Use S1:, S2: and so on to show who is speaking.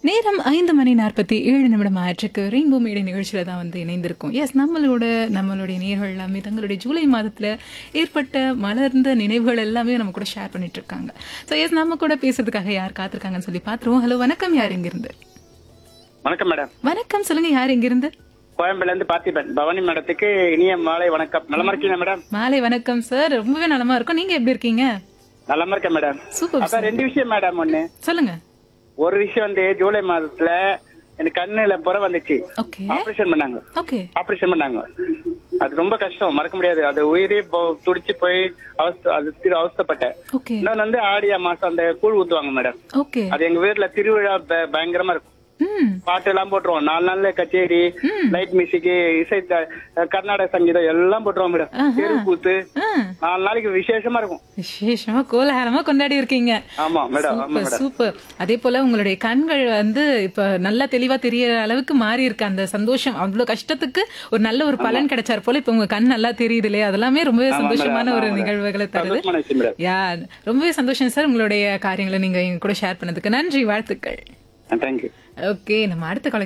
S1: நேரம் ஐந்து மணி நாற்பத்தி ஏழு நிமிடம் ஆயிற்றுக்கு ரெயின்போ மேடை நிகழ்ச்சியில தான் வந்து இணைந்திருக்கோம் எஸ் நம்மளோட நம்மளுடைய நேர்கள் எல்லாமே தங்களுடைய ஜூலை மாதத்துல ஏற்பட்ட மலர்ந்த நினைவுகள் எல்லாமே நம்ம கூட ஷேர் பண்ணிட்டு இருக்காங்க ஸோ எஸ் நம்ம கூட பேசுறதுக்காக யார் காத்திருக்காங்கன்னு சொல்லி பார்த்துருவோம் ஹலோ வணக்கம் யார் இங்கிருந்து
S2: வணக்கம் மேடம்
S1: வணக்கம் சொல்லுங்க யார் இங்கிருந்து
S2: கோயம்பேடுல இருந்து பார்த்திபன் பவானி மேடத்துக்கு இனிய மாலை வணக்கம் நலமா இருக்கீங்க மேடம்
S1: மாலை வணக்கம் சார் ரொம்பவே நலமா இருக்கும் நீங்க எப்படி இருக்கீங்க
S2: நலமா இருக்கேன் மேடம்
S1: சூப்பர்
S2: அதான் ரெண்டு விஷயம் மேடம் ஒண்ணு
S1: சொல்லுங்க
S2: ஒரு விஷயம் வந்து ஜூலை மாதத்துல எனக்கு கண்ணுல புற வந்துச்சு
S1: ஓகே
S2: ஆபரேஷன் பண்ணாங்க
S1: ஓகே
S2: ஆபரேஷன் பண்ணாங்க அது ரொம்ப கஷ்டம் மறக்க முடியாது அது உயிரே போ- துடிச்சு போய் அவஸ்த அது திரு அவஸ்தப்பட்டேன்
S1: ஓகே
S2: இன்னொன்னு வந்து ஆடியா மாசம் அந்த கூழ் ஊத்துவாங்க மேடம்
S1: ஓகே
S2: அது எங்க வீட்டுல திருவிழா ப- பயங்கரமா இருக்கும்
S1: ம்
S2: பாட்டு எல்லாம் போட்டுருவோம் நாலு நாள்ல கச்சேரி லைட் மியூசிக் இசை த- கர்நாடக சங்கீதம் எல்லாம் போட்டுருவோம் மேடம் தெரு கூத்து
S1: ஆ
S2: நாலு நாளைக்கு விசேஷமா இருக்கும்
S1: விசேஷமா கோலாகலமா கொண்டாடி இருக்கீங்க
S2: ஆமா மேடம் ஆமா
S1: சூப்பர்
S2: மேடம்
S1: சூப்பர் அதே போல உங்களுடைய கண்கள் வந்து இப்ப நல்லா தெளிவா தெரியற அளவுக்கு மாறி இருக்கு அந்த சந்தோஷம் அவ்வளவு கஷ்டத்துக்கு ஒரு நல்ல ஒரு பலன் கிடைச்சார் போல இப்ப உங்க கண் நல்லா தெரியுது இல்லையா அதெல்லாமே ரொம்பவே
S2: ஆமா
S1: சந்தோஷமான
S2: மேடம்,
S1: ஒரு
S2: ஆமா மேடம்.
S1: நிகழ்வுகளை தருது
S2: சந்தோஷமான விஷயம் மேடம்
S1: யா ரொம்பவே சந்தோஷம் சார் உங்களுடைய காரியங்களை நீங்க எங்க கூட ஷேர் பண்ணதுக்கு நன்றி வாழ்த்துக்கள்
S2: தேங்க்யூ
S1: ஓகே நம்ம அடுத்த கால